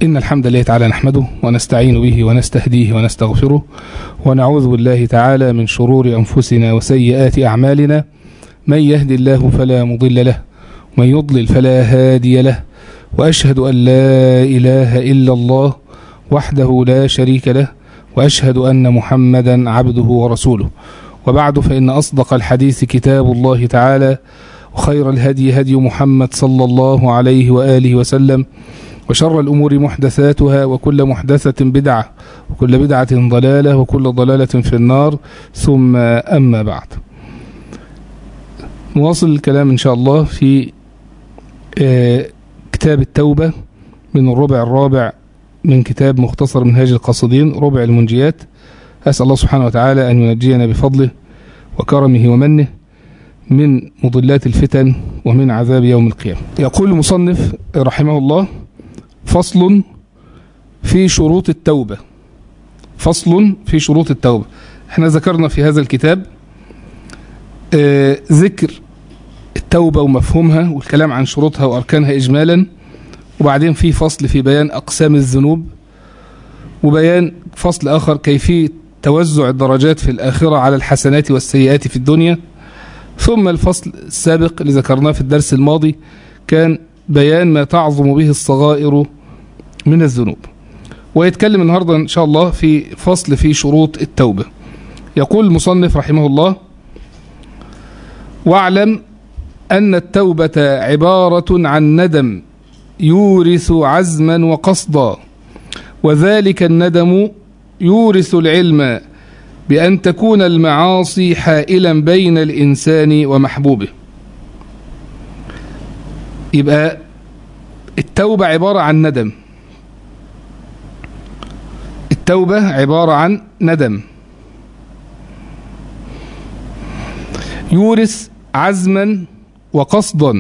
إن الحمد لله تعالى نحمده ونستعين به ونستهديه ونستغفره ونعوذ بالله تعالى من شرور أنفسنا وسيئات أعمالنا من يهد الله فلا مضل له ومن يضلل فلا هادي له وأشهد أن لا إله إلا الله وحده لا شريك له وأشهد أن محمدا عبده ورسوله وبعد فإن أصدق الحديث كتاب الله تعالى وخير الهدي هدي محمد صلى الله عليه وآله وسلم وشر الأمور محدثاتها وكل محدثة بدعة وكل بدعة ضلالة وكل ضلالة في النار ثم أما بعد نواصل الكلام إن شاء الله في كتاب التوبة من الربع الرابع من كتاب مختصر منهاج القاصدين ربع المنجيات أسأل الله سبحانه وتعالى أن ينجينا بفضله وكرمه ومنه من مضلات الفتن ومن عذاب يوم القيامة يقول المصنف رحمه الله فصل في شروط التوبة فصل في شروط التوبة احنا ذكرنا في هذا الكتاب آه ذكر التوبة ومفهومها والكلام عن شروطها وأركانها إجمالا وبعدين في فصل في بيان أقسام الذنوب وبيان فصل آخر كيفية توزع الدرجات في الآخرة على الحسنات والسيئات في الدنيا ثم الفصل السابق اللي ذكرناه في الدرس الماضي كان بيان ما تعظم به الصغائر من الذنوب ويتكلم النهاردة إن شاء الله في فصل في شروط التوبة يقول المصنف رحمه الله واعلم أن التوبة عبارة عن ندم يورث عزما وقصدا وذلك الندم يورث العلم بأن تكون المعاصي حائلا بين الإنسان ومحبوبه يبقى التوبة عبارة عن ندم التوبة عبارة عن ندم يورث عزما وقصدا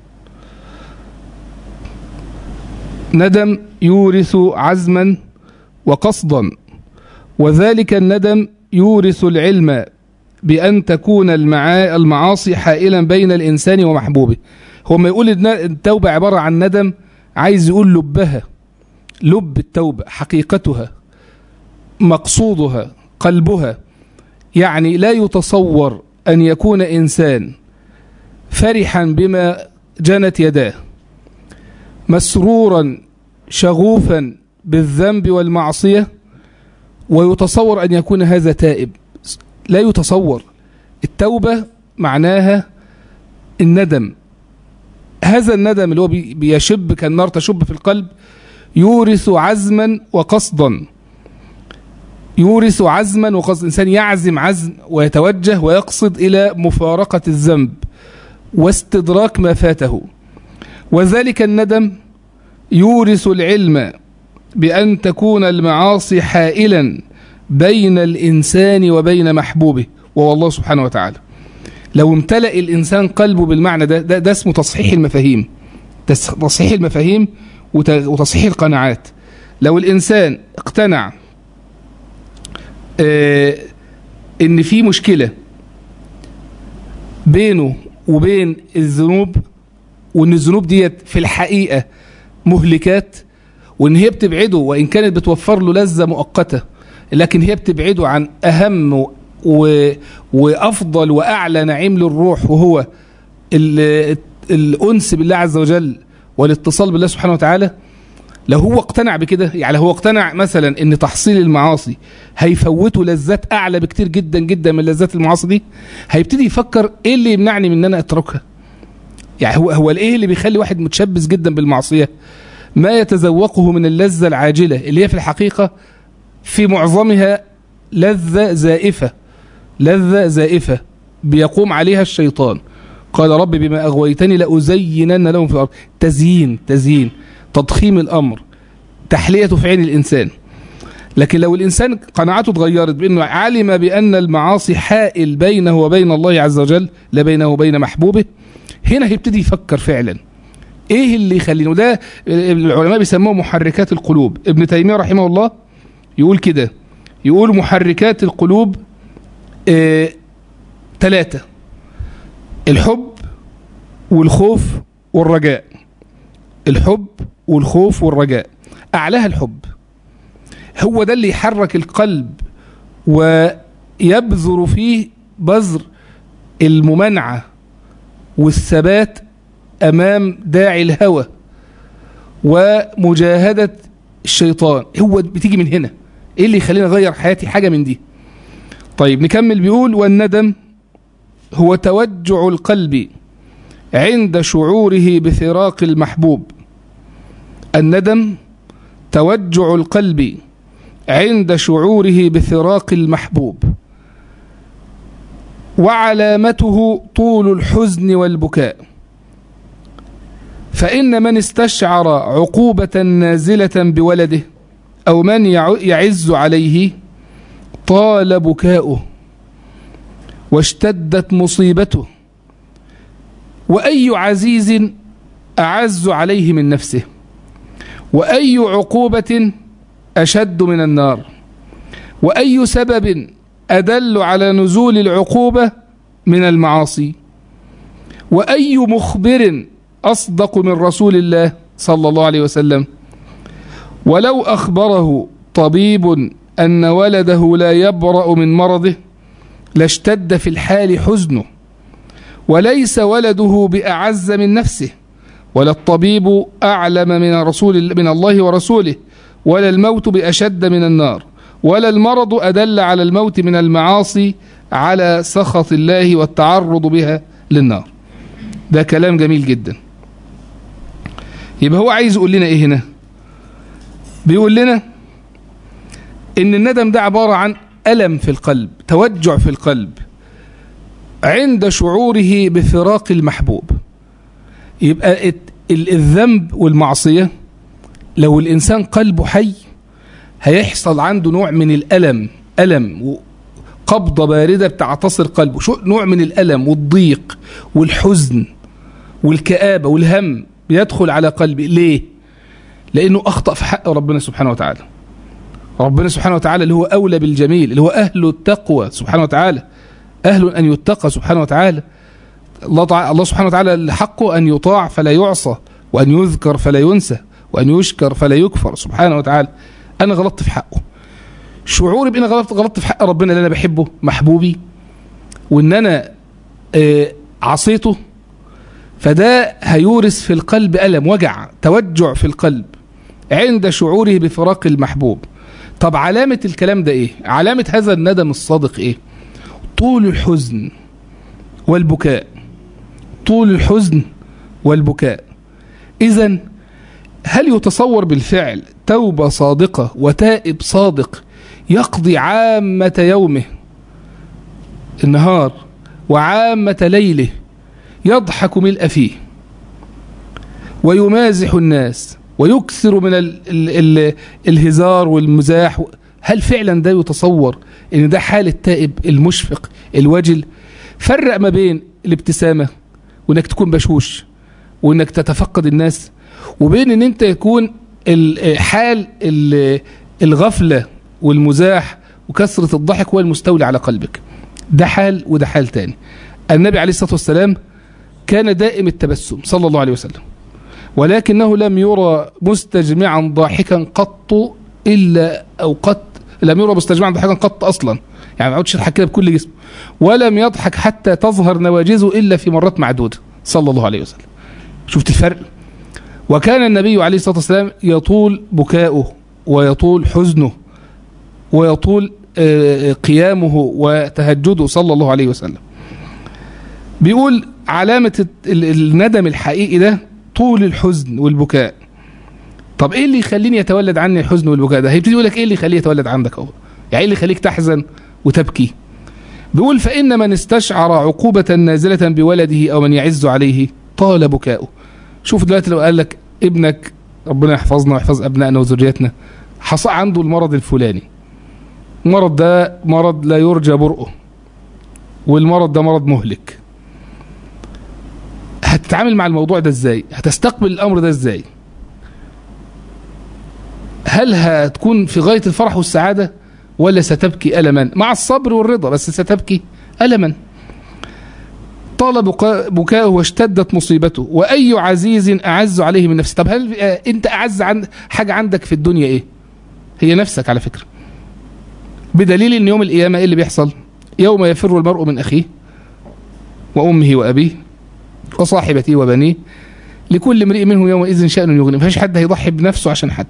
ندم يورث عزما وقصدا وذلك الندم يورث العلم بأن تكون المعاصي حائلا بين الإنسان ومحبوبه هو ما يقول التوبة عبارة عن ندم عايز يقول لبها لب التوبة حقيقتها مقصودها قلبها يعني لا يتصور أن يكون إنسان فرحا بما جنت يداه مسرورا شغوفا بالذنب والمعصية ويتصور أن يكون هذا تائب لا يتصور التوبة معناها الندم هذا الندم اللي هو بيشب كالنار تشب في القلب يورث عزما وقصدا يورث عزما وقصدا الإنسان يعزم عزم ويتوجه ويقصد إلى مفارقة الذنب واستدراك ما فاته وذلك الندم يورث العلم بأن تكون المعاصي حائلا بين الإنسان وبين محبوبه وهو الله سبحانه وتعالى لو امتلأ الإنسان قلبه بالمعنى ده ده, ده اسمه تصحيح المفاهيم تصحيح المفاهيم وتصحيح القناعات لو الإنسان اقتنع اه ان في مشكلة بينه وبين الذنوب وان الذنوب ديت في الحقيقة مهلكات وان هي بتبعده وان كانت بتوفر له لذة مؤقتة لكن هي بتبعده عن اهم و... وافضل واعلى نعيم للروح وهو ال... الانس بالله عز وجل والاتصال بالله سبحانه وتعالى لو هو اقتنع بكده يعني هو اقتنع مثلا ان تحصيل المعاصي هيفوته لذات اعلى بكتير جدا جدا من لذات المعاصي دي هيبتدي يفكر ايه اللي يمنعني من ان انا اتركها يعني هو هو الايه اللي بيخلي واحد متشبث جدا بالمعصيه ما يتذوقه من اللذة العاجلة اللي هي في الحقيقة في معظمها لذة زائفة لذة زائفة بيقوم عليها الشيطان قال رب بما أغويتني لأزينن لهم في الأرض تزيين تزيين تضخيم الأمر تحليته في عين الإنسان لكن لو الإنسان قناعته اتغيرت بأنه علم بأن المعاصي حائل بينه وبين الله عز وجل لا بينه وبين محبوبه هنا هيبتدي يفكر فعلا ايه اللي يخلينه وده العلماء بيسموه محركات القلوب ابن تيمية رحمه الله يقول كده يقول محركات القلوب ثلاثة اه الحب والخوف والرجاء الحب والخوف والرجاء أعلاها الحب هو ده اللي يحرك القلب ويبذر فيه بذر الممانعة والثبات أمام داعي الهوى ومجاهدة الشيطان هو بتيجي من هنا ايه اللي يخليني اغير حياتي حاجة من دي طيب نكمل بيقول والندم هو توجع القلب عند شعوره بفراق المحبوب الندم توجع القلب عند شعوره بفراق المحبوب وعلامته طول الحزن والبكاء فإن من استشعر عقوبة نازلة بولده أو من يعز عليه طال بكاؤه واشتدت مصيبته وأي عزيز أعز عليه من نفسه وأي عقوبة أشد من النار وأي سبب أدل على نزول العقوبة من المعاصي وأي مخبر أصدق من رسول الله صلى الله عليه وسلم ولو أخبره طبيب أن ولده لا يبرأ من مرضه لاشتد في الحال حزنه وليس ولده بأعز من نفسه ولا الطبيب أعلم من رسول من الله ورسوله ولا الموت بأشد من النار ولا المرض أدل على الموت من المعاصي على سخط الله والتعرض بها للنار ده كلام جميل جدا يبقى هو عايز يقول لنا ايه هنا بيقول لنا ان الندم ده عبارة عن ألم في القلب توجع في القلب عند شعوره بفراق المحبوب يبقى الذنب والمعصية لو الإنسان قلبه حي هيحصل عنده نوع من الألم ألم قبضة باردة بتعتصر قلبه شو نوع من الألم والضيق والحزن والكآبة والهم بيدخل على قلبي ليه لأنه أخطأ في حق ربنا سبحانه وتعالى ربنا سبحانه وتعالى اللي هو أولى بالجميل اللي هو أهل التقوى سبحانه وتعالى أهل أن يتقى سبحانه وتعالى الله, تعالى الله سبحانه وتعالى حقه أن يطاع فلا يعصى وأن يذكر فلا ينسى وأن يشكر فلا يكفر سبحانه وتعالى أنا غلطت في حقه شعوري بأن غلطت غلطت في حق ربنا اللي أنا بحبه محبوبي وأن أنا آه عصيته فده هيورث في القلب ألم وجع توجع في القلب عند شعوره بفراق المحبوب طب علامة الكلام ده إيه علامة هذا الندم الصادق إيه طول الحزن والبكاء طول الحزن والبكاء إذا هل يتصور بالفعل توبة صادقة وتائب صادق يقضي عامة يومه النهار وعامة ليله يضحك ملء فيه ويمازح الناس ويكثر من ال ال ال الهزار والمزاح هل فعلا ده يتصور ان ده حال التائب المشفق الوجل فرق ما بين الابتسامة وانك تكون بشوش وانك تتفقد الناس وبين ان انت يكون حال الغفلة والمزاح وكثرة الضحك هو المستولي على قلبك ده حال وده حال تاني النبي عليه الصلاة والسلام كان دائم التبسم صلى الله عليه وسلم ولكنه لم يرى مستجمعا ضاحكا قط إلا أو قط لم يرى مستجمعا ضاحكا قط أصلا يعني ما عودش يضحك كده بكل جسمه ولم يضحك حتى تظهر نواجزه إلا في مرات معدودة صلى الله عليه وسلم شفت الفرق وكان النبي عليه الصلاة والسلام يطول بكاؤه ويطول حزنه ويطول قيامه وتهجده صلى الله عليه وسلم بيقول علامة الندم الحقيقي ده طول الحزن والبكاء طب ايه اللي يخليني يتولد عني الحزن والبكاء ده هيبتدي يقول لك ايه اللي يخليه يتولد عندك اهو يعني ايه اللي يخليك تحزن وتبكي بيقول فإن من استشعر عقوبة نازلة بولده أو من يعز عليه طال بكاؤه شوف دلوقتي لو قال لك ابنك ربنا يحفظنا ويحفظ أبنائنا وذريتنا حصل عنده المرض الفلاني المرض ده مرض لا يرجى برؤه والمرض ده مرض مهلك هتتعامل مع الموضوع ده ازاي هتستقبل الامر ده ازاي هل هتكون في غاية الفرح والسعادة ولا ستبكي ألما مع الصبر والرضا بس ستبكي ألما طال بكا- بكاؤه واشتدت مصيبته وأي عزيز أعز عليه من نفسه طب هل آه، أنت أعز عن حاجة عندك في الدنيا إيه هي نفسك على فكرة بدليل أن يوم القيامة إيه اللي بيحصل يوم يفر المرء من أخيه وأمه وأبيه وصاحبته وبنيه لكل امرئ منهم يومئذ شأن يغني مفيش حد هيضحي بنفسه عشان حد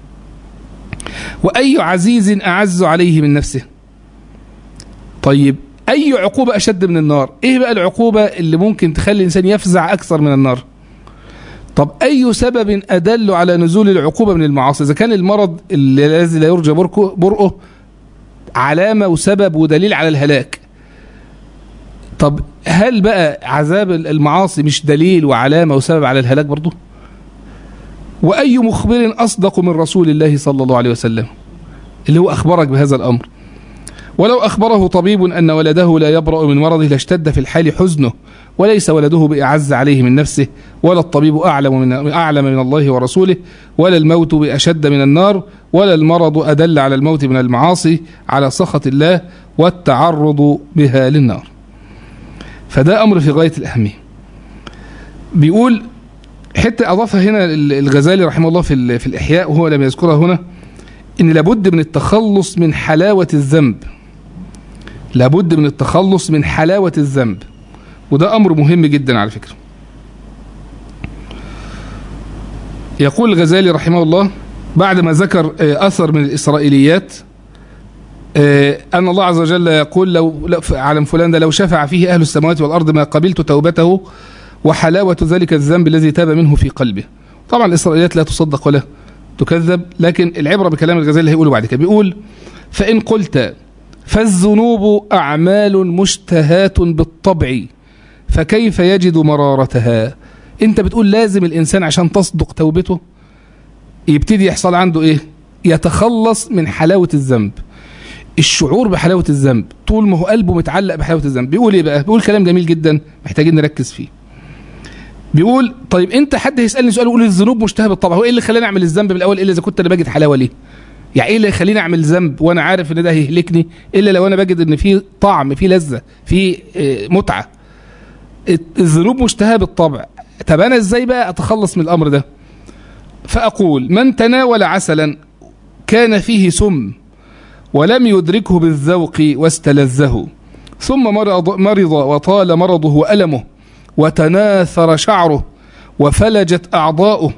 وأي عزيز أعز عليه من نفسه طيب أي عقوبة أشد من النار إيه بقى العقوبة اللي ممكن تخلي الإنسان يفزع أكثر من النار طب أي سبب أدل على نزول العقوبة من المعاصي إذا كان المرض اللي- الذي لا يرجى بركه- برؤه علامة وسبب ودليل على الهلاك طب هل بقى عذاب المعاصي مش دليل وعلامة وسبب على الهلاك برضه وأي مخبر أصدق من رسول الله صلى الله عليه وسلم اللي هو أخبرك بهذا الأمر ولو أخبره طبيب أن ولده لا يبرأ من مرضه لاشتد في الحال حزنه وليس ولده بأعز عليه من نفسه ولا الطبيب أعلم من أعلم من الله ورسوله ولا الموت بأشد من النار ولا المرض أدل على الموت من المعاصي على سخط الله والتعرض بها للنار فده أمر في غاية الأهمية بيقول حتة أضافها هنا الغزالي رحمه الله في, ال- في الإحياء وهو لم يذكرها هنا إن لابد من التخلص من حلاوة الذنب لابد من التخلص من حلاوة الذنب وده أمر مهم جدا على فكرة يقول الغزالي رحمه الله بعد ما ذكر آه، أثر من الإسرائيليات آه، أن الله عز وجل يقول لو لو- على فلان ده لو شفع فيه أهل السماوات والأرض ما قبلت توبته وحلاوة ذلك الذنب الذي تاب منه في قلبه طبعا الإسرائيليات لا تصدق ولا تكذب لكن العبرة بكلام الغزالي اللي هيقوله بعد كده بيقول فإن قلت فالذنوب أعمال مشتهاة بالطبع فكيف يجد مرارتها انت بتقول لازم الإنسان عشان تصدق توبته يبتدي يحصل عنده ايه يتخلص من حلاوة الذنب الشعور بحلاوة الذنب طول ما هو قلبه متعلق بحلاوة الذنب بيقول ايه بقى بيقول كلام جميل جدا محتاجين نركز فيه بيقول طيب انت حد هيسالني سؤال يقول الذنوب مشتهى بالطبع هو ايه اللي خلاني اعمل الذنب من الاول الا اذا كنت انا بجد حلاوه ليه يعني ايه اللي يخليني اعمل ذنب وانا عارف ان ده هيهلكني الا لو انا بجد ان في طعم في لذه في آه، متعه الذنوب مشتهى بالطبع طب انا ازاي بقى اتخلص من الامر ده فاقول من تناول عسلا كان فيه سم ولم يدركه بالذوق واستلذه ثم مرض, مرض وطال مرضه وألمه وتناثر شعره وفلجت أعضاؤه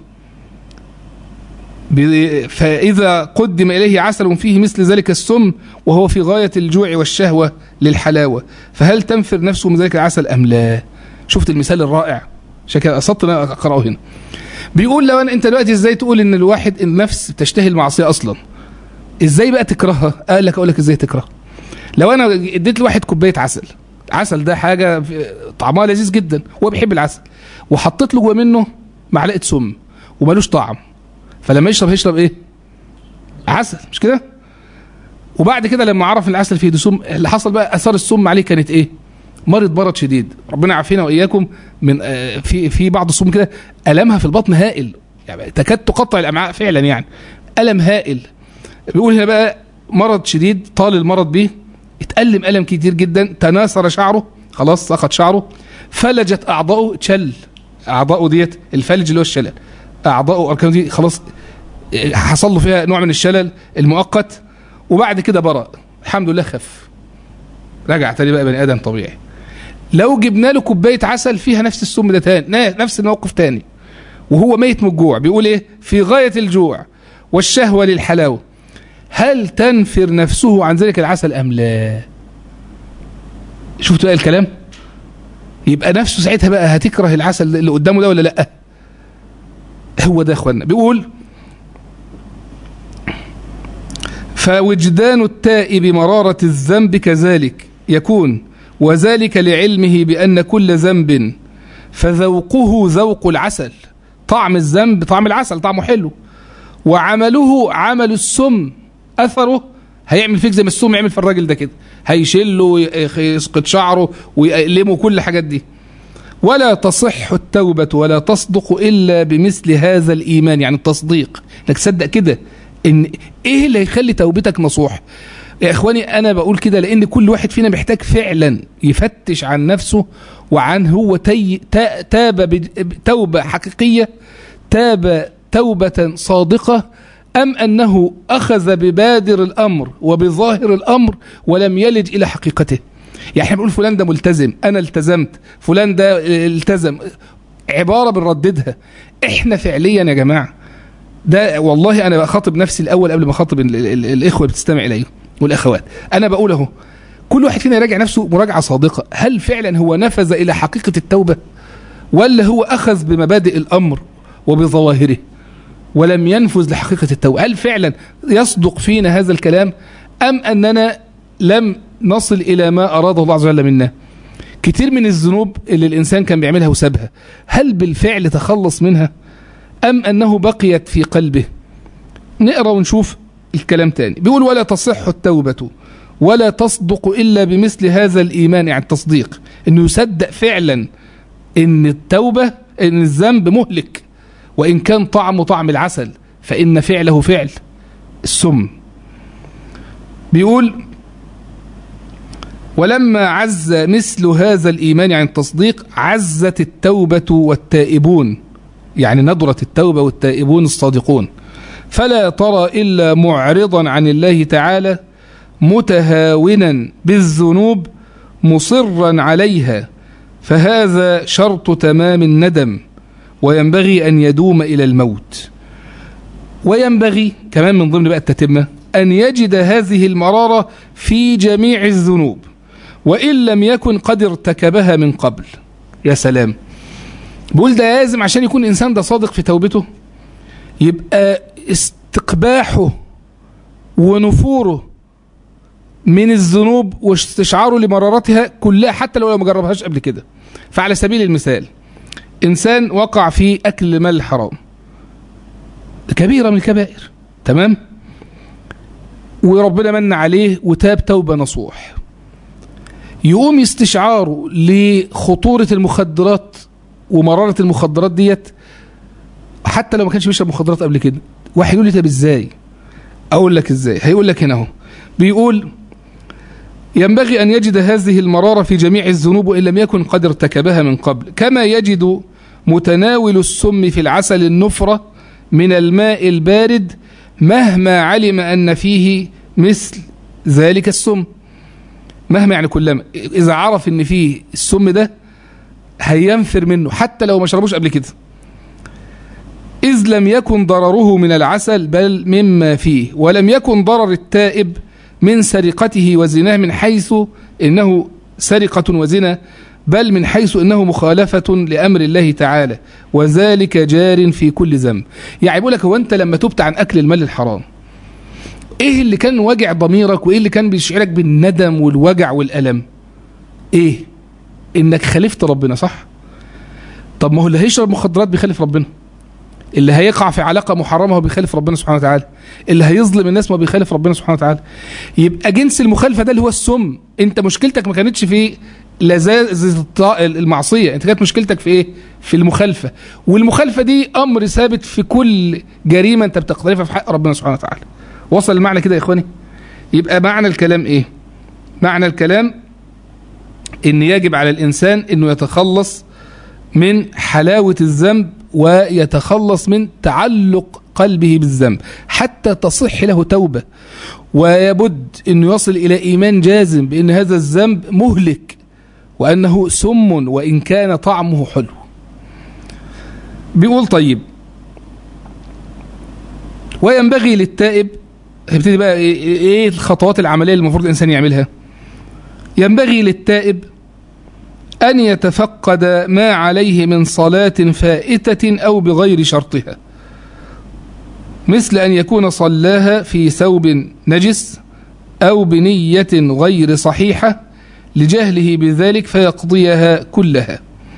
ب- فإذا قدم إليه عسل فيه مثل ذلك السم وهو في غاية الجوع والشهوة للحلاوة فهل تنفر نفسه من ذلك العسل أم لا شفت المثال الرائع عشان كده قصدت إن أنا أقرأه هنا بيقول لو أنا أنت دلوقتي إزاي تقول إن الواحد النفس تشتهي المعصية أصلا إزاي بقى تكرهها قال لك أقول لك إزاي تكرهها لو أنا اديت لواحد كوباية عسل عسل ده حاجة في- طعمها لذيذ جدا هو بيحب العسل وحطيت له جوه منه معلقة سم ومالوش طعم فلما يشرب هيشرب ايه عسل مش كده وبعد كده لما عرف ان العسل فيه سم اللي حصل بقى اثار السم عليه كانت ايه مرض مرض شديد ربنا يعافينا واياكم من آه، في في بعض السم كده المها في البطن هائل يعني تكاد تقطع الامعاء فعلا يعني الم هائل بيقول هنا بقى مرض شديد طال المرض به اتألم ألم كتير جدا تناثر شعره خلاص سقط شعره فلجت أعضاؤه تشل أعضاؤه ديت الفلج اللي هو الشلل أعضاؤه أركانه دي خلاص اه، حصل له فيها نوع من الشلل المؤقت وبعد كده برأ الحمد لله خف رجع تاني بقى بني آدم طبيعي لو جبنا له كوباية عسل فيها نفس السم ده تاني نا- نفس الموقف تاني وهو ميت من الجوع بيقول ايه في غاية الجوع والشهوة للحلاوة هل تنفر نفسه عن ذلك العسل أم لا شفتوا بقى الكلام يبقى نفسه ساعتها بقى هتكره العسل اللي قدامه ده ولا لا هو ده يا اخوانا بيقول فوجدان التائب مرارة الذنب كذلك يكون وذلك لعلمه بأن كل ذنب فذوقه ذوق العسل طعم الذنب طعم العسل طعمه حلو وعمله عمل السم اثره هيعمل فيك زي ما السم يعمل في الراجل ده كده هيشله ويسقط شعره ويقلمه كل الحاجات دي ولا تصح التوبة ولا تصدق إلا بمثل هذا الإيمان يعني التصديق انك تصدق كده إن إيه اللي هيخلي توبتك نصوح يا إخواني أنا بقول كده لأن كل واحد فينا محتاج فعلا يفتش عن نفسه وعن هو تي تا- تاب بج- توبة حقيقية تاب توبة صادقة أم أنه أخذ ببادر الأمر وبظاهر الأمر ولم يلج إلى حقيقته يعني احنا بنقول فلان ده ملتزم أنا التزمت فلان ده التزم عبارة بنرددها احنا فعليا يا جماعة ده والله أنا بخاطب نفسي الأول قبل ما أخاطب ال- ال- ال- الإخوة اللي بتستمع إليه والأخوات أنا بقول أهو كل واحد فينا يراجع نفسه مراجعة صادقة هل فعلا هو نفذ إلى حقيقة التوبة ولا هو أخذ بمبادئ الأمر وبظواهره ولم ينفذ لحقيقة التوبة هل فعلا يصدق فينا هذا الكلام أم أننا لم نصل إلى ما أراده الله عز وجل منا كتير من الذنوب اللي الإنسان كان بيعملها وسابها هل بالفعل تخلص منها أم أنه بقيت في قلبه نقرأ ونشوف الكلام تاني بيقول ولا تصح التوبة ولا تصدق إلا بمثل هذا الإيمان يعني التصديق أنه يصدق فعلا أن التوبة أن الذنب مهلك وإن كان طعمه طعم العسل فإن فعله فعل السم بيقول ولما عز مثل هذا الإيمان عن التصديق عزت التوبة والتائبون يعني ندرت التوبة والتائبون الصادقون فلا ترى إلا معرضا عن الله تعالى متهاونا بالذنوب مصرا عليها فهذا شرط تمام الندم وينبغي أن يدوم إلى الموت وينبغي كمان من ضمن بقى التتمة أن يجد هذه المرارة في جميع الذنوب وإن لم يكن قد ارتكبها من قبل يا سلام بقول ده لازم عشان يكون إنسان ده صادق في توبته يبقى استقباحه ونفوره من الذنوب واستشعاره لمرارتها كلها حتى لو ما جربهاش قبل كده فعلى سبيل المثال إنسان وقع في أكل مال حرام كبيرة من الكبائر تمام وربنا من عليه وتاب توبة نصوح يقوم استشعاره لخطورة المخدرات ومرارة المخدرات ديت حتى لو ما كانش بيشرب مخدرات قبل كده واحد يقول لي طب ازاي اقول لك ازاي هيقول لك هنا اهو بيقول ينبغي أن يجد هذه المرارة في جميع الذنوب وإن لم يكن قد ارتكبها من قبل كما يجد متناول السم في العسل النفرة من الماء البارد مهما علم أن فيه مثل ذلك السم مهما يعني كلما إذا عرف أن فيه السم ده هينفر منه حتى لو ما شربوش قبل كده إذ لم يكن ضرره من العسل بل مما فيه ولم يكن ضرر التائب من سرقته وزناه من حيث إنه سرقة وزنا بل من حيث إنه مخالفة لأمر الله تعالى وذلك جار في كل ذنب يعني بيقول لك هو أنت لما تبت عن أكل المال الحرام إيه اللي كان واجع ضميرك وإيه اللي كان بيشعرك بالندم والوجع والألم إيه إنك خالفت ربنا صح طب ما هو اللي هيشرب مخدرات بيخالف ربنا اللي هيقع في علاقة محرمة هو بيخالف ربنا سبحانه وتعالى اللي هيظلم الناس ما بيخالف ربنا سبحانه وتعالى يبقى جنس المخالفة ده اللي هو السم انت مشكلتك ما كانتش في لذاذة المعصية انت كانت مشكلتك في ايه في المخالفة والمخالفة دي امر ثابت في كل جريمة انت بتقترفها في حق ربنا سبحانه وتعالى وصل المعنى كده يا اخواني يبقى معنى الكلام ايه معنى الكلام ان يجب على الانسان انه يتخلص من حلاوة الذنب ويتخلص من تعلق قلبه بالذنب حتى تصح له توبة ويبد أنه يصل إلى إيمان جازم بأن هذا الذنب مهلك وأنه سم وإن كان طعمه حلو بيقول طيب وينبغي للتائب هبتدي بقى ايه الخطوات العملية اللي المفروض الإنسان يعملها ينبغي للتائب أن يتفقد ما عليه من صلاة فائتة أو بغير شرطها مثل أن يكون صلاها في ثوب نجس أو بنية غير صحيحة لجهله بذلك فيقضيها كلها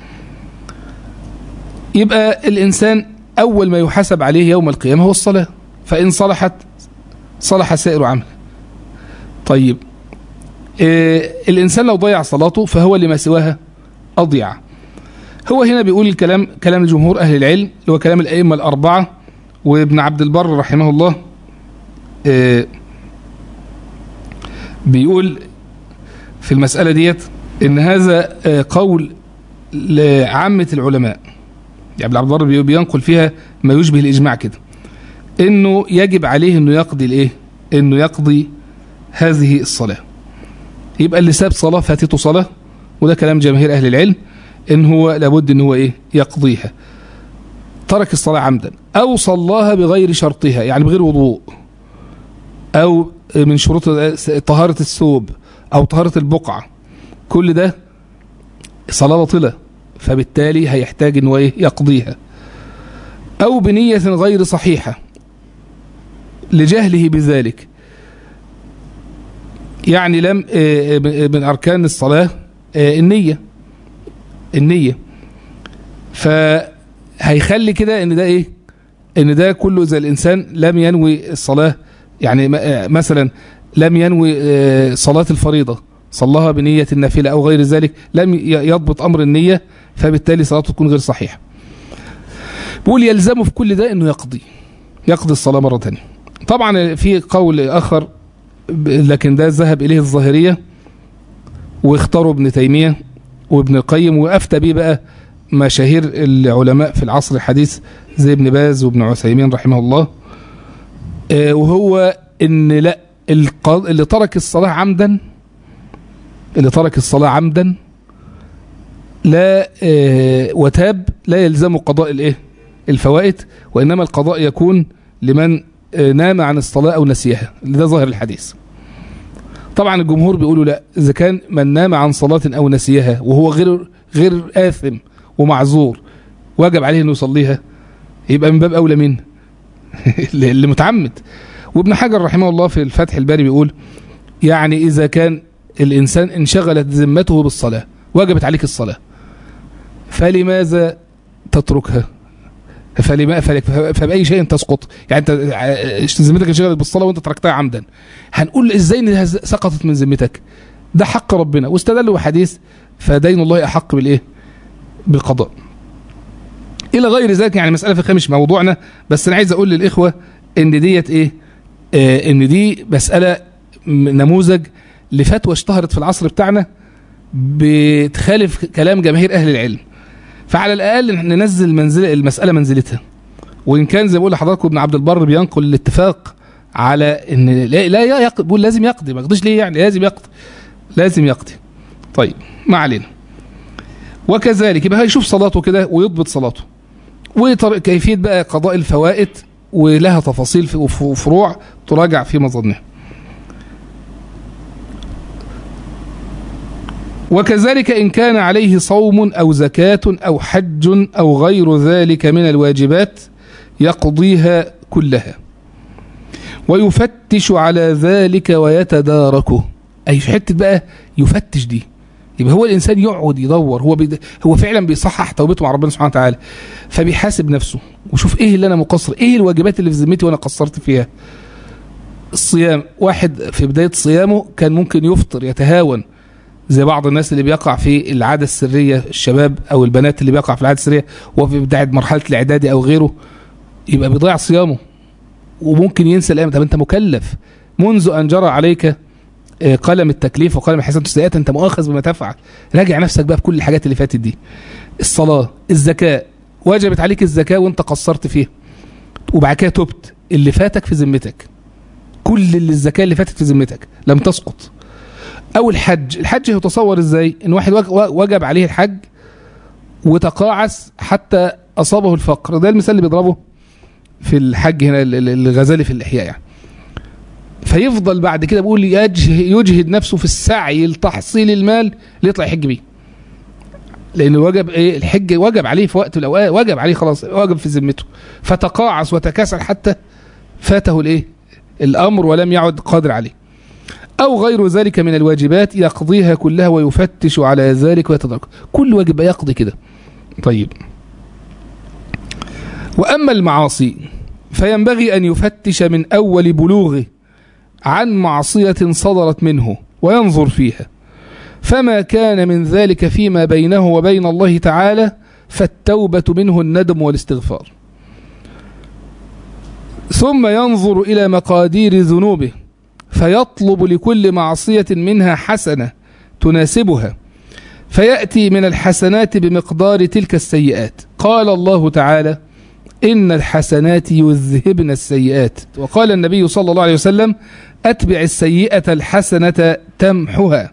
يبقى الإنسان أول ما يحاسب عليه يوم القيامة هو الصلاة فإن صلحت صلح سائر عمله طيب إيه الإنسان لو ضيع صلاته فهو لما سواها أضيع هو هنا بيقول الكلام كلام الجمهور أهل العلم اللي هو كلام الأئمة الأربعة وابن عبد البر رحمه الله إيه بيقول في المسألة ديت إن هذا آه، قول لعامة العلماء يعني عبد البر بينقل فيها ما يشبه الإجماع كده إنه يجب عليه إنه يقضي الإيه؟ إنه يقضي هذه الصلاة يبقى اللي ساب صلاة فاتته صلاة وده كلام جماهير أهل العلم إن هو لابد إن هو إيه؟ يقضيها ترك الصلاة عمدا أو صلاها بغير شرطها يعني بغير وضوء أو من شروط طهارة الثوب أو طهارة البقعة كل ده صلاة باطلة فبالتالي هيحتاج إنه إيه يقضيها أو بنية غير صحيحة لجهله بذلك يعني لم آه، آه، من أركان الصلاة آه، النية النية فهيخلي كده إن ده إيه إن ده كله إذا الإنسان لم ينوي الصلاة يعني م- آه، مثلا لم ينوي آه، صلاة الفريضة صلاها بنية النافلة أو غير ذلك لم ي- يضبط أمر النية فبالتالي صلاته تكون غير صحيحة بيقول يلزمه في كل ده انه يقضي يقضي الصلاة مرة تانية طبعا في قول آخر ب- لكن ده ذهب إليه الظاهرية واختاروا ابن تيمية وابن القيم وأفتى به بقى مشاهير العلماء في العصر الحديث زي ابن باز وابن عثيمين رحمه الله آه، وهو ان لا الق- اللي ترك الصلاة عمدا اللي ترك الصلاة عمدا لا آه، وتاب لا يلزم قضاء الايه الفوائد وانما القضاء يكون لمن آه، نام عن الصلاة او نسيها ده ظاهر الحديث طبعا الجمهور بيقولوا لا اذا كان من نام عن صلاة او نسيها وهو غير غير آثم ومعذور واجب عليه انه يصليها يبقى من باب اولى مين اللي اللي متعمد وابن حجر رحمه الله في الفتح الباري بيقول يعني اذا كان الانسان انشغلت ذمته بالصلاة وجبت عليك الصلاة فلماذا تتركها فلما فلك فبأي شيء تسقط يعني انت ع- ذمتك انشغلت بالصلاة وانت تركتها عمدا هنقول ازاي انها ز- سقطت من ذمتك ده حق ربنا واستدلوا بحديث فدين الله احق بالايه بالقضاء الى غير ذلك يعني مسألة فقهية مش موضوعنا بس انا عايز اقول للاخوة ان ديت ايه آه ان دي مسألة م- نموذج لفتوى اشتهرت في العصر بتاعنا بتخالف كلام جماهير اهل العلم فعلى الاقل ننزل منزل المساله منزلتها وان كان زي ما بقول لحضراتكم ابن عبد البر بينقل الاتفاق على ان لا, لا يقضي بيقول لازم يقضي ما يقضيش ليه يعني لازم يقضي لازم يقضي طيب ما علينا وكذلك يبقى هيشوف صلاته كده ويضبط صلاته وكيفيه بقى قضاء الفوائد ولها تفاصيل في- وف- وفروع تراجع في مظنها وكذلك إن كان عليه صوم أو زكاة أو حج أو غير ذلك من الواجبات يقضيها كلها ويفتش على ذلك ويتداركه أي في حتة بقى يفتش دي يبقى هو الإنسان يقعد يدور هو بيد... هو فعلا بيصحح توبته مع ربنا سبحانه وتعالى فبيحاسب نفسه وشوف إيه اللي أنا مقصر إيه الواجبات اللي في ذمتي وأنا قصرت فيها الصيام واحد في بداية صيامه كان ممكن يفطر يتهاون زي بعض الناس اللي بيقع في العادة السرية الشباب أو البنات اللي بيقع في العادة السرية وهو في بداية مرحلة الإعدادي أو غيره يبقى بيضيع صيامه وممكن ينسى الأيام طب أنت مكلف منذ أن جرى عليك آه، قلم التكليف وقلم الحسنات والسيئات أنت مؤاخذ بما تفعل راجع نفسك بقى بكل الحاجات اللي فاتت دي الصلاة الزكاة وجبت عليك الزكاة وأنت قصرت فيها وبعد كده تبت اللي فاتك في ذمتك كل اللي الزكاة اللي فاتت في ذمتك لم تسقط او الحج الحج يتصور ازاي ان واحد وج- وجب عليه الحج وتقاعس حتى اصابه الفقر ده المثال اللي بيضربه في الحج هنا ال- ال- الغزالي في الاحياء يعني فيفضل بعد كده بيقول يجه- يجهد نفسه في السعي لتحصيل المال اللي يطلع يحج بيه لان وجب ايه الحج وجب عليه في وقت من الاوقات وجب عليه خلاص وجب في ذمته فتقاعس وتكاسل حتى فاته الايه الامر ولم يعد قادر عليه أو غير ذلك من الواجبات يقضيها كلها ويفتش على ذلك ويتدرك كل واجب يقضي كده طيب وأما المعاصي فينبغي أن يفتش من أول بلوغه عن معصية صدرت منه وينظر فيها فما كان من ذلك فيما بينه وبين الله تعالى فالتوبة منه الندم والاستغفار ثم ينظر إلى مقادير ذنوبه فيطلب لكل معصية منها حسنة تناسبها فيأتي من الحسنات بمقدار تلك السيئات قال الله تعالى إن الحسنات يذهبن السيئات وقال النبي صلى الله عليه وسلم أتبع السيئة الحسنة تمحها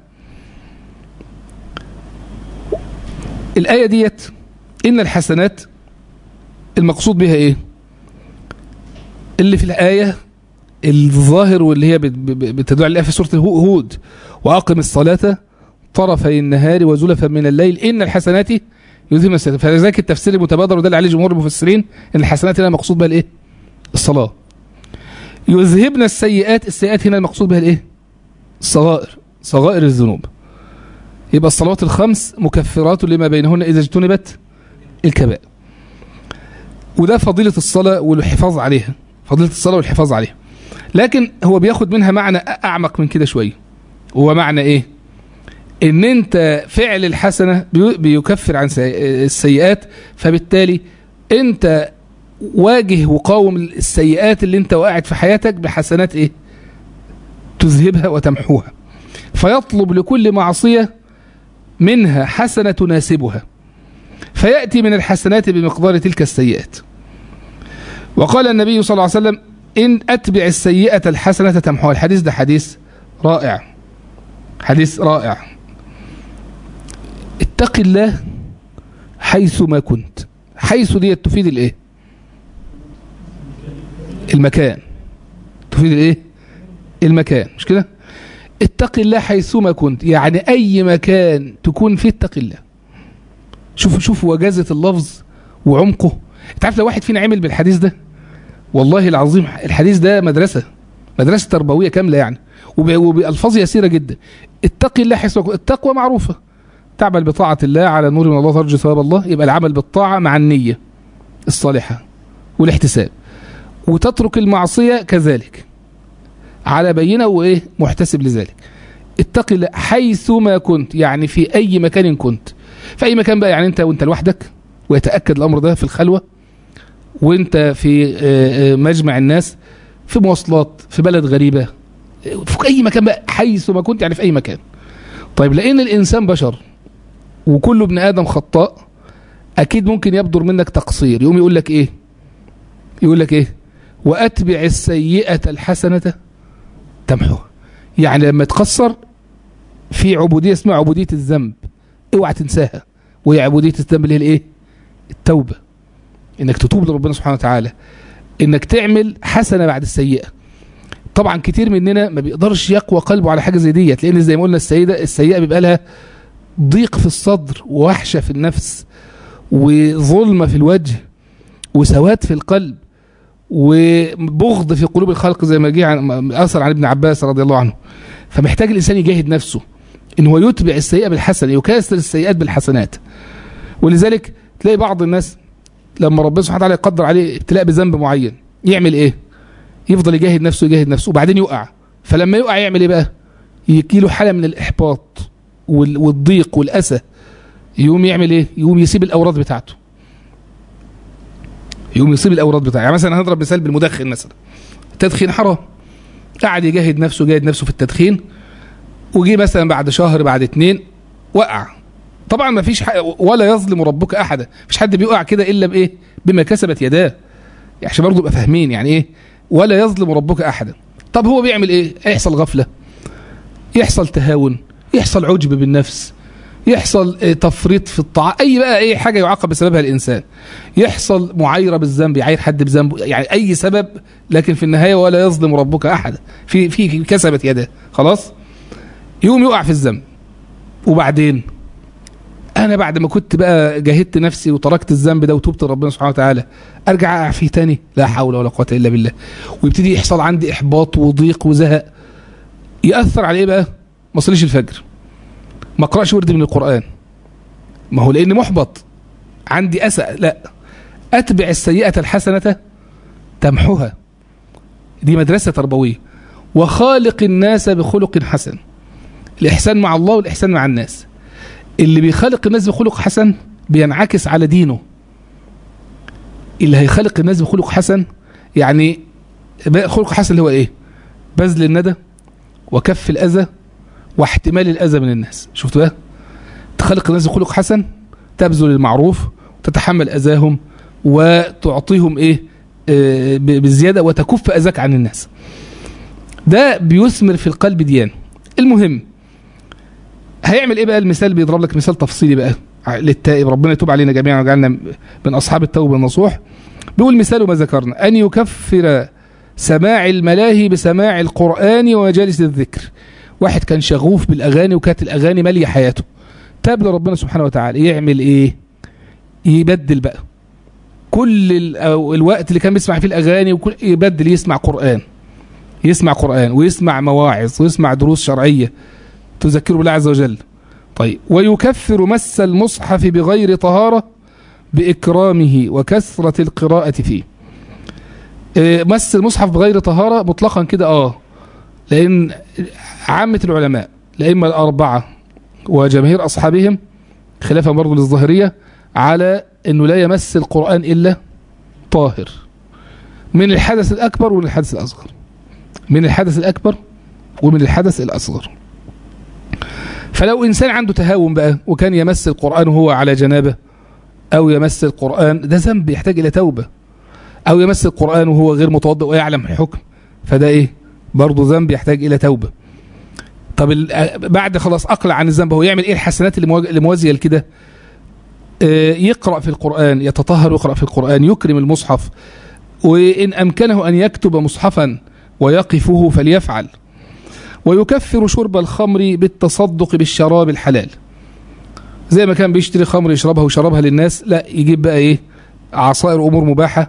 الآية ديت إن الحسنات المقصود بها إيه اللي في الآية الظاهر واللي هي بتدعو عليها في سورة هود وأقم الصلاة طرفي النهار وزلفا من الليل إن الحسنات يذهبن السيئات فلذلك التفسير المتبادر وده اللي عليه جمهور المفسرين إن الحسنات هنا مقصود بها الإيه الصلاة يذهبن السيئات السيئات هنا المقصود بها الإيه الصغائر صغائر الذنوب يبقى الصلوات الخمس مكفرات لما بينهن إذا اجتنبت الكبائر وده فضيلة الصلاة والحفاظ عليها فضيلة الصلاة والحفاظ عليها لكن هو بياخد منها معنى أعمق من كده شوية هو معنى إيه ان انت فعل الحسنة بيكفر عن السيئات فبالتالي انت واجه وقاوم السيئات اللي انت وقعت في حياتك بحسنات ايه تذهبها وتمحوها فيطلب لكل معصية منها حسنة تناسبها فيأتي من الحسنات بمقدار تلك السيئات وقال النبي صلى الله عليه وسلم إن أتبع السيئة الحسنة تمحوها الحديث ده حديث رائع حديث رائع اتق الله حيث ما كنت حيث دي تفيد الايه المكان تفيد الايه المكان مش كده اتق الله حيثما كنت يعني اي مكان تكون فيه اتق الله شوف شوف وجازة اللفظ وعمقه انت عارف لو واحد فينا عمل بالحديث ده والله العظيم الحديث ده مدرسة مدرسة تربوية كاملة يعني وبألفاظ يسيرة جدا اتق الله حيث التقوى معروفة تعمل بطاعة الله على نور من الله ترجو ثواب الله يبقى العمل بالطاعة مع النية الصالحة والاحتساب وتترك المعصية كذلك على بينة وإيه محتسب لذلك اتق الله حيثما كنت يعني في أي مكان كنت في أي مكان بقى يعني أنت وأنت لوحدك ويتأكد الأمر ده في الخلوة وأنت في مجمع الناس في مواصلات في بلد غريبة في أي مكان بقى حيثما كنت يعني في أي مكان طيب لأن الإنسان بشر وكل ابن آدم خطاء أكيد ممكن يبدر منك تقصير يقوم يقول لك إيه يقول لك إيه وأتبع السيئة الحسنة تمحوها يعني لما تقصر في عبودية اسمها عبودية الذنب اوعى تنساها وهي عبودية الذنب اللي هي الايه التوبة انك تتوب لربنا سبحانه وتعالى انك تعمل حسنة بعد السيئة طبعا كتير مننا ما بيقدرش يقوى قلبه على حاجة زي ديت لان زي ما قلنا السيدة السيئة بيبقى لها ضيق في الصدر ووحشة في النفس وظلمة في الوجه وسواد في القلب وبغض في قلوب الخلق زي ما جه عن اثر عن ابن عباس رضي الله عنه فمحتاج الانسان يجاهد نفسه ان هو يتبع السيئه بالحسنه يكاسر السيئات بالحسنات ولذلك تلاقي بعض الناس لما ربنا سبحانه وتعالى يقدر عليه ابتلاء بذنب معين يعمل ايه يفضل يجاهد نفسه يجاهد نفسه وبعدين يقع فلما يقع يعمل ايه بقى يجيله حاله من الاحباط والضيق والاسى يقوم يعمل ايه يقوم يسيب الاوراد بتاعته يقوم يصيب الاوراد بتاعه يعني مثلا هنضرب مثال بالمدخن مثلا التدخين حرام قعد يجاهد نفسه جاهد نفسه في التدخين وجي مثلا بعد شهر بعد اتنين وقع طبعا ما فيش ولا يظلم ربك احدا مفيش حد بيقع كده الا بايه بما كسبت يداه عشان برضه يبقى فاهمين يعني ايه ولا يظلم ربك احدا طب هو بيعمل ايه يحصل غفله يحصل تهاون يحصل عجب بالنفس يحصل تفريط في الطاعة أي بقى أي حاجة يعاقب بسببها الإنسان يحصل معايرة بالذنب يعاير حد بذنبه يعني أي سبب لكن في النهاية ولا يظلم ربك أحدا في في كسبت يده خلاص يقوم يقع في الذنب وبعدين أنا بعد ما كنت بقى جاهدت نفسي وتركت الذنب ده وتوبت لربنا سبحانه وتعالى أرجع أقع فيه تاني لا حول ولا قوة إلا بالله ويبتدي يحصل عندي إحباط وضيق وزهق يأثر على إيه بقى؟ ما صليش الفجر ما اقراش ورد من القرآن ما هو لأني محبط عندي أسى لا أتبع السيئة الحسنة تمحها دي مدرسة تربوية وخالق الناس بخلق حسن الإحسان مع الله والإحسان مع الناس اللي بيخلق الناس بخلق حسن بينعكس على دينه اللي هيخلق الناس بخلق حسن يعني خلق حسن اللي هو ايه بذل الندى وكف الأذى واحتمال الأذى من الناس شفت بقى تخلق الناس بخلق حسن تبذل المعروف وتتحمل أذاهم وتعطيهم إيه آه بالزيادة وتكف أذاك عن الناس ده بيثمر في القلب ديان المهم هيعمل ايه بقى المثال بيضرب لك مثال تفصيلي بقى للتائب ربنا يتوب علينا جميعا ويجعلنا من اصحاب التوبه النصوح بيقول مثال ما ذكرنا ان يكفر سماع الملاهي بسماع القران ومجالس الذكر واحد كان شغوف بالاغاني وكانت الاغاني ماليه حياته تاب لربنا سبحانه وتعالى يعمل ايه يبدل بقى كل الوقت اللي كان بيسمع فيه الاغاني وكل يبدل يسمع قران يسمع قران ويسمع مواعظ ويسمع دروس شرعيه تذكره بالله عز وجل طيب ويكفر مس المصحف بغير طهارة بإكرامه وكثرة القراءة فيه مس المصحف بغير طهارة مطلقا كده آه لأن عامة العلماء الأئمة الأربعة وجماهير أصحابهم خلافا برضو للظاهرية على أنه لا يمس القرآن إلا طاهر من الحدث الأكبر ومن الحدث الأصغر من الحدث الأكبر ومن الحدث الأصغر فلو إنسان عنده تهاون بقى وكان يمس القرآن وهو على جنابه أو يمس القرآن ده ذنب يحتاج إلى توبة أو يمس القرآن وهو غير متوضئ ويعلم الحكم فده إيه برضه ذنب يحتاج إلى توبة طب بعد خلاص أقلع عن الذنب هو يعمل إيه الحسنات اللي موازية لكده يقرأ في القرآن يتطهر ويقرأ في القرآن يكرم المصحف وإن أمكنه أن يكتب مصحفا ويقفه فليفعل ويكفر شرب الخمر بالتصدق بالشراب الحلال زي ما كان بيشتري خمر يشربها ويشربها للناس لا يجيب بقى ايه عصائر امور مباحه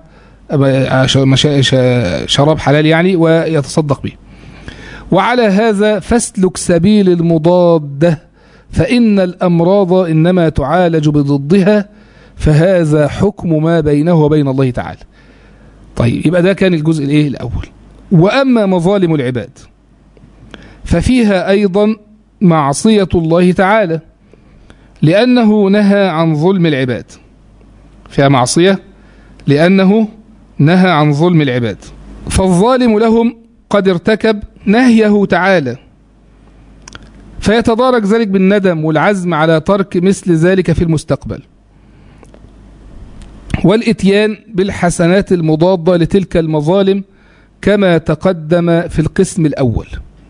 شراب حلال يعني ويتصدق به وعلى هذا فاسلك سبيل المضاده فان الامراض انما تعالج بضدها فهذا حكم ما بينه وبين الله تعالى طيب يبقى ده كان الجزء الايه الاول واما مظالم العباد ففيها أيضا معصية الله تعالى لأنه نهى عن ظلم العباد فيها معصية لأنه نهى عن ظلم العباد فالظالم لهم قد ارتكب نهيه تعالى فيتدارك ذلك بالندم والعزم على ترك مثل ذلك في المستقبل والاتيان بالحسنات المضادة لتلك المظالم كما تقدم في القسم الأول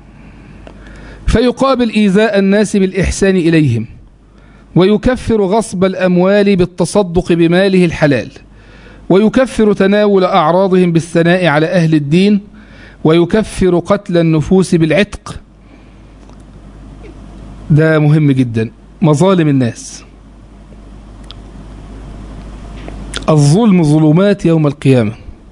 فيقابل إيذاء الناس بالإحسان إليهم ويكفر غصب الأموال بالتصدق بماله الحلال ويكفر تناول أعراضهم بالثناء على أهل الدين ويكفر قتل النفوس بالعتق ده مهم جدا مظالم الناس الظلم ظلمات يوم القيامة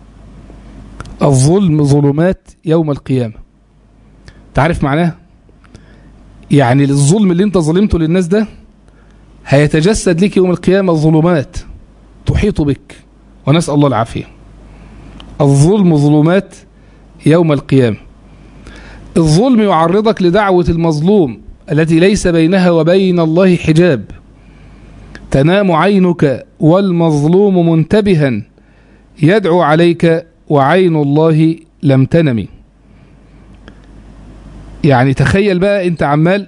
الظلم ظلمات يوم القيامة تعرف معناه يعني الظلم اللي انت ظلمته للناس ده هيتجسد لك يوم القيامة ظلمات تحيط بك ونسأل الله العافية الظلم ظلمات يوم القيامة الظلم يعرضك لدعوة المظلوم التي ليس بينها وبين الله حجاب تنام عينك والمظلوم منتبها يدعو عليك وعين الله لم تنم يعني تخيل بقى انت عمال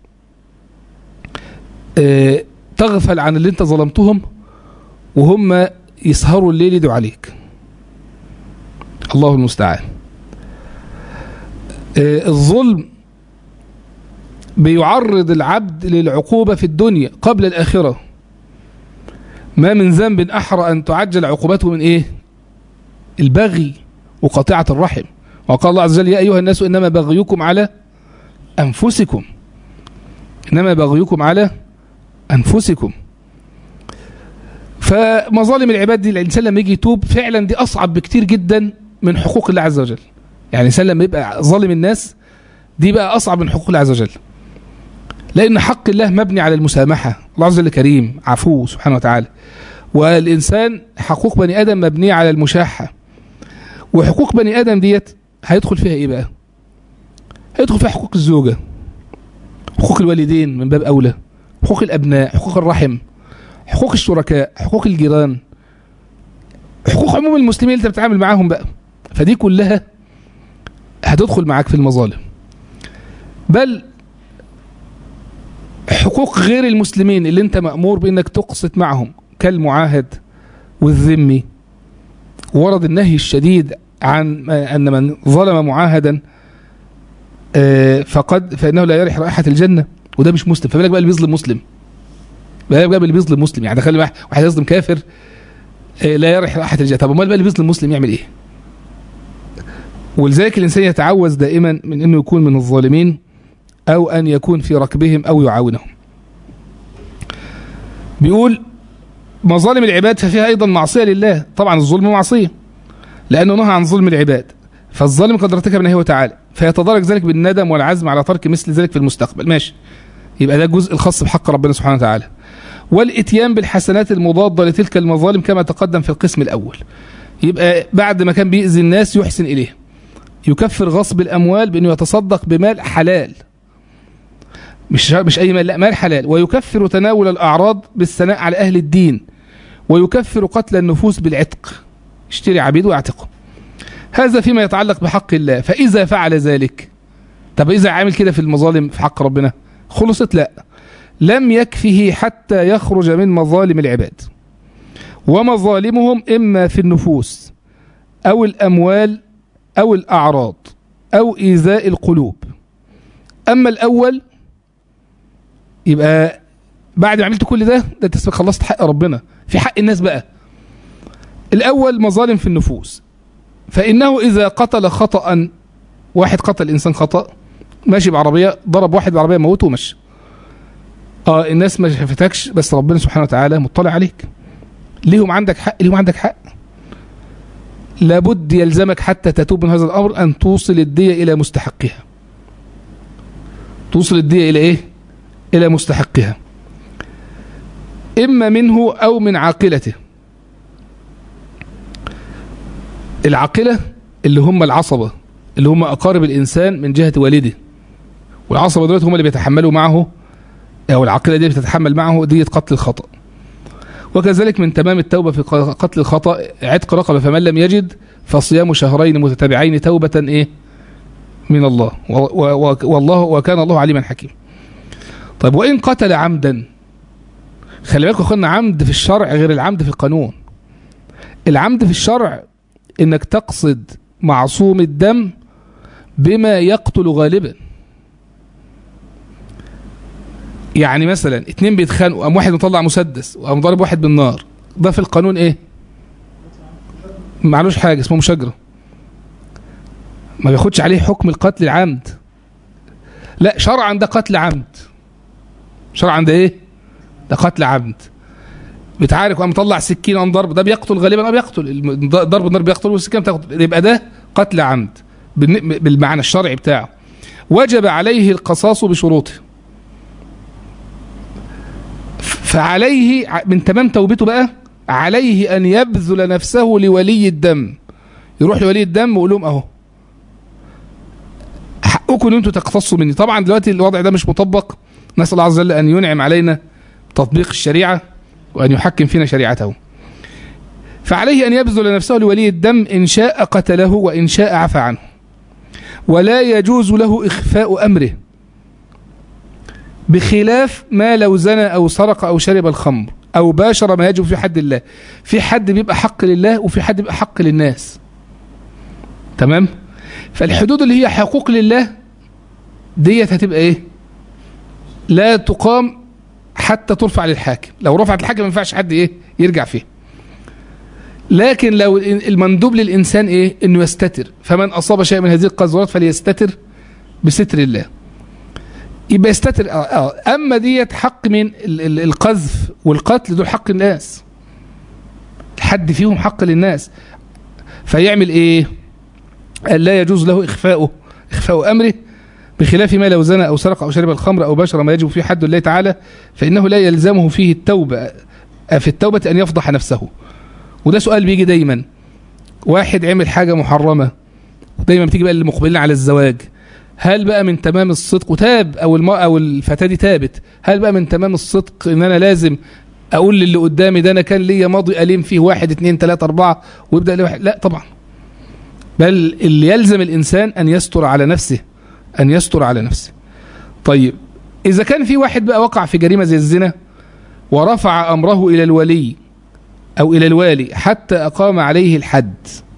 اه تغفل عن اللي انت ظلمتهم وهم يسهروا الليل يدعوا عليك الله المستعان اه الظلم بيعرض العبد للعقوبة في الدنيا قبل الآخرة ما من ذنب أحرى أن تعجل عقوبته من إيه البغي وقطيعة الرحم وقال الله عز وجل يا أيها الناس إنما بغيكم على أنفسكم إنما بغيكم على أنفسكم فمظالم العباد دي الإنسان لما يجي يتوب فعلا دي أصعب بكتير جدا من حقوق الله عز وجل يعني الإنسان لما يبقى ظالم الناس دي بقى أصعب من حقوق الله عز وجل لأن حق الله مبني على المسامحة الله عز وجل كريم عفو سبحانه وتعالى والإنسان حقوق بني آدم مبنية على المشاحة وحقوق بني آدم ديت هيدخل فيها إيه بقى هيدخل فيها حقوق الزوجة حقوق الوالدين من باب أولى حقوق الأبناء حقوق الرحم حقوق الشركاء حقوق الجيران حقوق عموم المسلمين اللي انت بتتعامل معاهم بقى فدي كلها هتدخل معاك في المظالم بل حقوق غير المسلمين اللي انت مأمور بانك تقسط معهم كالمعاهد والذمي ورد النهي الشديد عن ان من ظلم معاهدا آه، فقد فانه لا يرح رائحه الجنه وده مش مسلم فبالك بقى اللي بيظلم مسلم بالك بقى اللي بيظلم مسلم يعني تخيل واحد واحد يظلم كافر آه، لا يرح رائحه الجنه طب امال بقى اللي بيظلم مسلم يعمل ايه؟ ولذلك الانسان يتعوذ دائما من انه يكون من الظالمين او ان يكون في ركبهم او يعاونهم. بيقول مظالم العباد ففيها ايضا معصيه لله، طبعا الظلم معصيه. لانه نهى عن ظلم العباد. فالظالم قد ارتكب نهيه تعالى فيتدرج ذلك بالندم والعزم على ترك مثل ذلك في المستقبل، ماشي. يبقى ده الجزء الخاص بحق ربنا سبحانه وتعالى. والاتيان بالحسنات المضاده لتلك المظالم كما تقدم في القسم الاول. يبقى بعد ما كان بيأذي الناس يحسن اليه. يكفر غصب الاموال بانه يتصدق بمال حلال مش مش اي مال لا مال حلال ويكفر تناول الاعراض بالثناء على اهل الدين ويكفر قتل النفوس بالعتق اشتري عبيد واعتقه هذا فيما يتعلق بحق الله فاذا فعل ذلك طب اذا عامل كده في المظالم في حق ربنا خلصت لا لم يكفه حتى يخرج من مظالم العباد ومظالمهم اما في النفوس او الاموال أو الأعراض أو إيذاء القلوب أما الأول يبقى بعد ما عملت كل ده ده انت خلصت حق ربنا في حق الناس بقى الأول مظالم في النفوس فإنه إذا قتل خطأ واحد قتل إنسان خطأ ماشي بعربية ضرب واحد بعربية موته ومشي اه الناس ما شافتكش بس ربنا سبحانه وتعالى مطلع عليك ليهم عندك حق ليهم عندك حق لابد يلزمك حتى تتوب من هذا الامر ان توصل الديه الى مستحقها. توصل الديه الى ايه؟ الى مستحقها. اما منه او من عاقلته. العاقله اللي هم العصبه اللي هم اقارب الانسان من جهه والده. والعصبه دول هم اللي بيتحملوا معه او العاقله دي بتتحمل معه ديه قتل الخطأ. وكذلك من تمام التوبة في قتل الخطأ عتق رقبة فمن لم يجد فصيام شهرين متتابعين توبة إيه من الله والله وكان الله عليما حكيم طيب وإن قتل عمدا خلي بالكم أخوانا عمد في الشرع غير العمد في القانون العمد في الشرع إنك تقصد معصوم الدم بما يقتل غالبا يعني مثلا اتنين بيتخانقوا قام واحد مطلع مسدس وقام ضارب واحد بالنار ده في القانون ايه معلوش حاجه اسمه مشاجره ما بياخدش عليه حكم القتل العمد لا شرعا ده قتل عمد شرعا ده ايه ده قتل عمد بتعارك وقام مطلع سكين قام ضرب ده بيقتل غالبا اه بيقتل ضرب النار بيقتل والسكين بتقتل يبقى ده قتل عمد بالمعنى الشرعي بتاعه وجب عليه القصاص بشروطه فعليه من تمام توبته بقى عليه ان يبذل نفسه لولي الدم يروح لولي الدم ويقول لهم اهو حقكم ان انتوا تقتصوا مني طبعا دلوقتي الوضع ده مش مطبق نسال الله عز وجل ان ينعم علينا تطبيق الشريعه وان يحكم فينا شريعته فعليه ان يبذل نفسه لولي الدم ان شاء قتله وان شاء عفى عنه ولا يجوز له اخفاء امره بخلاف ما لو زنى او سرق او شرب الخمر او باشر ما يجب في حد الله في حد بيبقى حق لله وفي حد بيبقى حق للناس تمام فالحدود اللي هي حقوق لله ديت هتبقى ايه لا تقام حتى ترفع للحاكم لو رفعت الحاكم ما ينفعش حد ايه يرجع فيه لكن لو المندوب للانسان ايه انه يستتر فمن اصاب شيء من هذه القذورات فليستتر بستر الله يبقى يستتر آه آه. اما ديت حق من القذف والقتل دول حق الناس حد فيهم حق للناس فيعمل ايه لا يجوز له اخفاؤه اخفاء امره بخلاف ما لو زنى او سرق او شرب الخمر او بشر ما يجب فيه حد الله تعالى فانه لا يلزمه فيه التوبه في التوبه ان يفضح نفسه وده سؤال بيجي دايما واحد عمل حاجه محرمه ودايما بتيجي بقى المقبلين على الزواج هل بقى من تمام الصدق وتاب او المرأة او الفتاة دي تابت هل بقى من تمام الصدق ان انا لازم اقول للي قدامي ده انا كان ليا ماضي اليم فيه واحد اتنين تلاتة اربعة ويبدأ لي واحد لا طبعا بل اللي يلزم الانسان ان يستر على نفسه ان يستر على نفسه طيب إذا كان في واحد بقى وقع في جريمة زي الزنا ورفع أمره إلى الولي أو إلى الوالي حتى أقام عليه الحد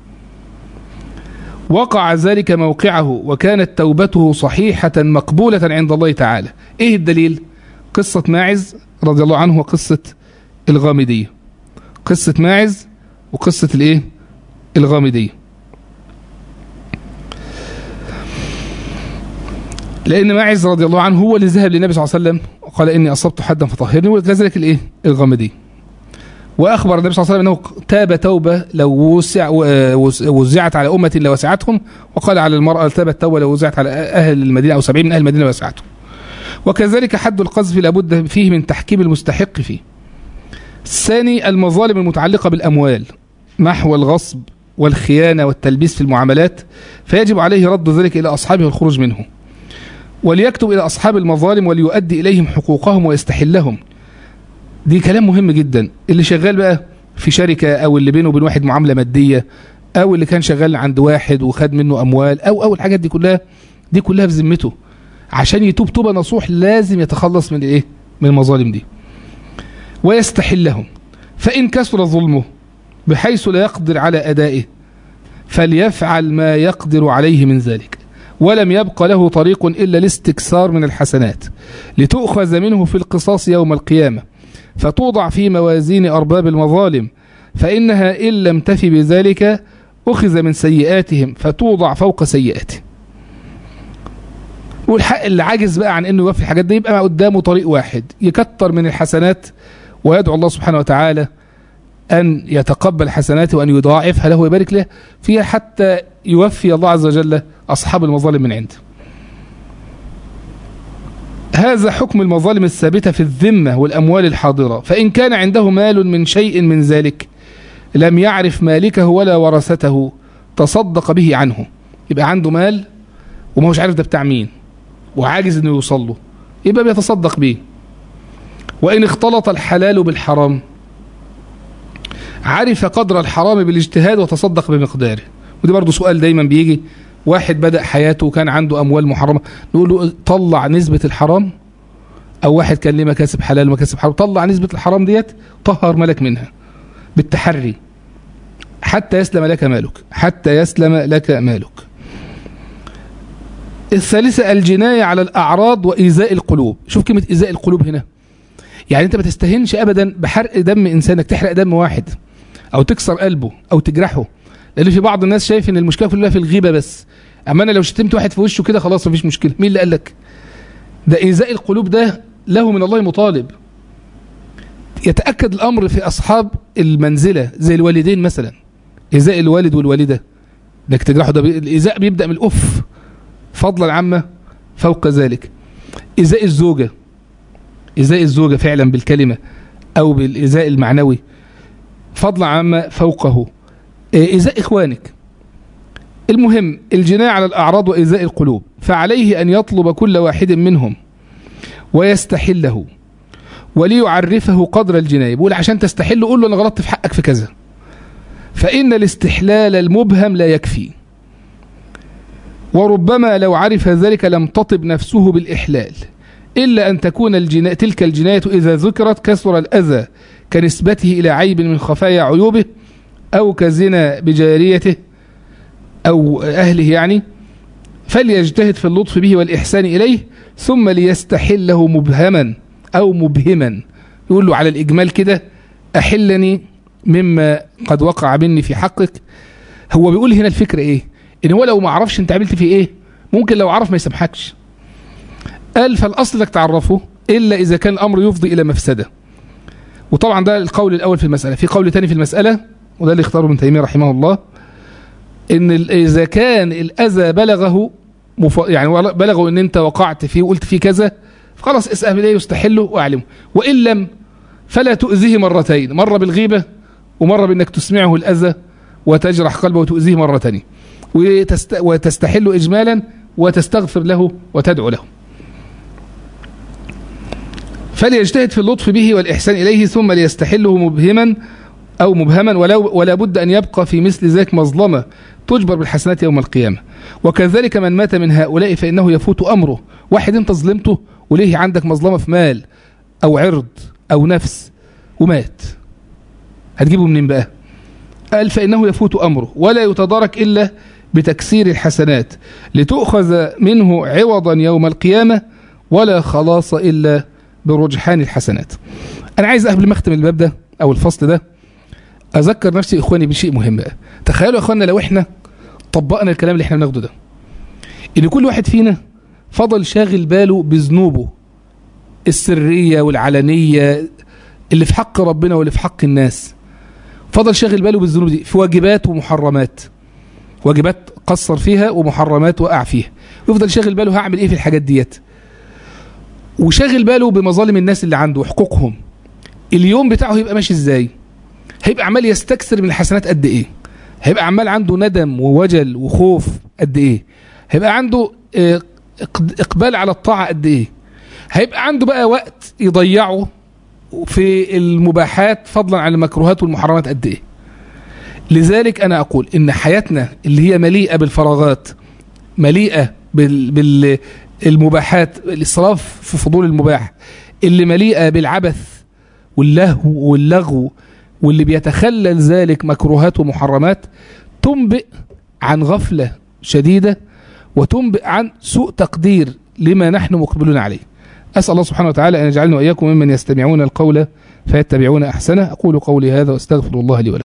وقع ذلك موقعه وكانت توبته صحيحة مقبولة عند الله تعالى إيه الدليل؟ قصة ماعز رضي الله عنه وقصة الغامدية قصة ماعز وقصة الإيه؟ الغامدية لأن ماعز رضي الله عنه هو اللي ذهب للنبي صلى الله عليه وسلم وقال إني أصبت حدا فطهرني وكذلك الإيه؟ الغامدية وأخبر النبي صلى الله عليه وسلم أنه تاب توبة لو وسع وزعت على أمة لوسعتهم وقال على المرأة تابت توبة لو وزعت على أهل المدينة أو سبعين من أهل المدينة لوسعتهم وكذلك حد القذف لابد فيه من تحكيم المستحق فيه الثاني المظالم المتعلقة بالأموال محو الغصب والخيانة والتلبيس في المعاملات فيجب عليه رد ذلك إلى أصحابه والخروج منه وليكتب إلى أصحاب المظالم وليؤدي إليهم حقوقهم ويستحلهم دي كلام مهم جدا اللي شغال بقى في شركة أو اللي بينه وبين واحد معاملة مادية أو اللي كان شغال عند واحد وخد منه أموال أو أو الحاجات دي كلها دي كلها في ذمته عشان يتوب توبة نصوح لازم يتخلص من إيه من المظالم دي ويستحلهم فإن كسر ظلمه بحيث لا يقدر على أدائه فليفعل ما يقدر عليه من ذلك ولم يبق له طريق إلا الاستكثار من الحسنات لتؤخذ منه في القصاص يوم القيامة فتوضع في موازين أرباب المظالم فإنها إن لم تفي بذلك أخذ من سيئاتهم فتوضع فوق سيئاته والحق اللي عاجز بقى عن انه يوفي الحاجات دي يبقى قدامه طريق واحد يكتر من الحسنات ويدعو الله سبحانه وتعالى أن يتقبل حسناته وأن يضاعفها له ويبارك له فيها حتى يوفي الله عز وجل أصحاب المظالم من عنده هذا حكم المظالم الثابتة في الذمة والأموال الحاضرة فإن كان عنده مال من شيء من ذلك لم يعرف مالكه ولا ورثته تصدق به عنه يبقى عنده مال وما هوش عارف ده بتاع مين وعاجز انه يوصل له يبقى بيتصدق به وإن اختلط الحلال بالحرام عرف قدر الحرام بالاجتهاد وتصدق بمقداره ودي برضه سؤال دايما بيجي واحد بدأ حياته وكان عنده أموال محرمة نقول له طلع نسبة الحرام أو واحد كان ليه مكاسب حلال ومكاسب حرام طلع نسبة الحرام ديت طهر مالك منها بالتحري حتى يسلم لك مالك حتى يسلم لك مالك الثالثة الجناية على الأعراض وإيذاء القلوب شوف كلمة إيذاء القلوب هنا يعني أنت ما تستهنش أبدا بحرق دم إنسانك تحرق دم واحد أو تكسر قلبه أو تجرحه لأن في بعض الناس شايف إن المشكلة كلها في الغيبة بس أما أنا لو شتمت واحد في وشه كده خلاص مفيش مشكلة مين اللي قال لك ده إيذاء القلوب ده له من الله مطالب يتأكد الأمر في أصحاب المنزلة زي الوالدين مثلا إيذاء الوالد والوالدة انك تجرحه ده الإيذاء بيبدأ من الأف فضلا عامة فوق ذلك إيذاء الزوجة إيذاء الزوجة فعلا بالكلمة أو بالإيذاء المعنوي فضلا عما فوقه إيذاء إخوانك المهم الجناية على الأعراض وإيذاء القلوب فعليه أن يطلب كل واحد منهم ويستحله وليعرفه قدر الجناية بيقول عشان تستحله قول له أنا غلطت في حقك في كذا فإن الاستحلال المبهم لا يكفي وربما لو عرف ذلك لم تطب نفسه بالإحلال إلا أن تكون الجنا... تلك الجناية إذا ذكرت كسر الأذى كنسبته إلى عيب من خفايا عيوبه أو كزنا بجاريته أو أهله يعني فليجتهد في اللطف به والإحسان إليه ثم ليستحله مبهما أو مبهما يقول له على الإجمال كده أحلني مما قد وقع مني في حقك هو بيقول هنا الفكرة إيه إن هو لو ما عرفش أنت عملت فيه إيه ممكن لو عرف ما يسامحكش قال فالأصل انك تعرفه إلا إذا كان الأمر يفضي إلى مفسدة وطبعا ده القول الأول في المسألة في قول تاني في المسألة وده اللي اختاره ابن تيمية رحمه الله إن إذا كان الأذى بلغه مف... يعني بلغه إن أنت وقعت فيه وقلت فيه كذا خلاص اسأل إليه يستحله وأعلمه وإن لم فلا تؤذيه مرتين مرة بالغيبة ومرة بأنك تسمعه الأذى وتجرح قلبه وتؤذيه مرة تانية وتست... وتستحله إجمالا وتستغفر له وتدعو له فليجتهد في اللطف به والإحسان إليه ثم ليستحله مبهما أو مبهما ولا, ولا بد أن يبقى في مثل ذلك مظلمة تجبر بالحسنات يوم القيامة وكذلك من مات من هؤلاء فإنه يفوت أمره واحد انت ظلمته وليه عندك مظلمة في مال أو عرض أو نفس ومات هتجيبه منين بقى قال فإنه يفوت أمره ولا يتدارك إلا بتكسير الحسنات لتؤخذ منه عوضا يوم القيامة ولا خلاص إلا برجحان الحسنات أنا عايز قبل ما أختم الباب ده أو الفصل ده أذكر نفسي إخواني بشيء مهم بقى تخيلوا يا إخواننا لو إحنا طبقنا الكلام اللي إحنا بناخده ده إن كل واحد فينا فضل شاغل باله بذنوبه السرية والعلنية اللي في حق ربنا واللي في حق الناس فضل شاغل باله بالذنوب دي في واجبات ومحرمات واجبات قصر فيها ومحرمات وقع فيها ويفضل شاغل باله هعمل ايه في الحاجات ديت وشاغل باله بمظالم الناس اللي عنده وحقوقهم اليوم بتاعه هيبقى ماشي ازاي هيبقى عمال يستكثر من الحسنات قد ايه هيبقى عمال عنده ندم ووجل وخوف قد ايه هيبقى عنده آه، إق- اقبال على الطاعه قد ايه هيبقى عنده بقى وقت يضيعه في المباحات فضلا عن المكروهات والمحرمات قد ايه لذلك انا اقول ان حياتنا اللي هي مليئه بالفراغات مليئه بال بالمباحات الاسراف في فضول المباح اللي مليئه بالعبث واللهو واللغو واللي بيتخلل ذلك مكروهات ومحرمات تنبئ عن غفله شديده وتنبئ عن سوء تقدير لما نحن مقبلون عليه أسأل الله سبحانه وتعالى أن يجعلنا وإياكم ممن يستمعون القول فيتبعون أحسنه أقول قولي هذا وأستغفر الله لي ولكم